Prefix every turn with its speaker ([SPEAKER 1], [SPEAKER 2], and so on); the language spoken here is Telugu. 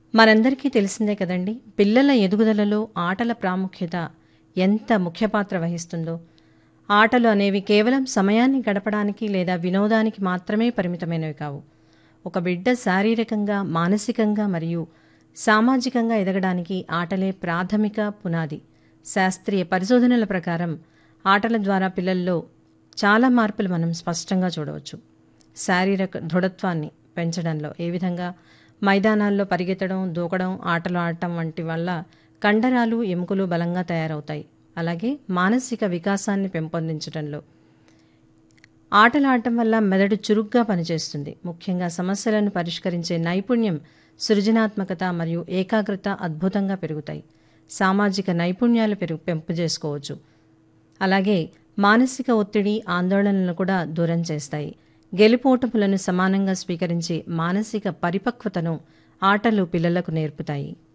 [SPEAKER 1] మనందరికీ తెలిసిందే కదండి పిల్లల ఎదుగుదలలో ఆటల ప్రాముఖ్యత ఎంత ముఖ్య పాత్ర వహిస్తుందో ఆటలు అనేవి కేవలం సమయాన్ని గడపడానికి లేదా వినోదానికి మాత్రమే పరిమితమైనవి కావు ఒక బిడ్డ శారీరకంగా మానసికంగా మరియు సామాజికంగా ఎదగడానికి ఆటలే ప్రాథమిక పునాది శాస్త్రీయ పరిశోధనల ప్రకారం ఆటల ద్వారా పిల్లల్లో చాలా మార్పులు మనం స్పష్టంగా చూడవచ్చు శారీరక దృఢత్వాన్ని పెంచడంలో ఏ విధంగా మైదానాల్లో పరిగెత్తడం దూకడం ఆటలు ఆడటం వంటి వల్ల కండరాలు ఎముకలు బలంగా తయారవుతాయి అలాగే మానసిక వికాసాన్ని పెంపొందించడంలో ఆటలు ఆడటం వల్ల మెదడు చురుగ్గా పనిచేస్తుంది ముఖ్యంగా సమస్యలను పరిష్కరించే నైపుణ్యం సృజనాత్మకత మరియు ఏకాగ్రత అద్భుతంగా పెరుగుతాయి సామాజిక నైపుణ్యాలు పెరుగు పెంపు చేసుకోవచ్చు అలాగే మానసిక ఒత్తిడి ఆందోళనలను కూడా దూరం చేస్తాయి గెలుపోటములను సమానంగా స్వీకరించే మానసిక పరిపక్వతను ఆటలు పిల్లలకు నేర్పుతాయి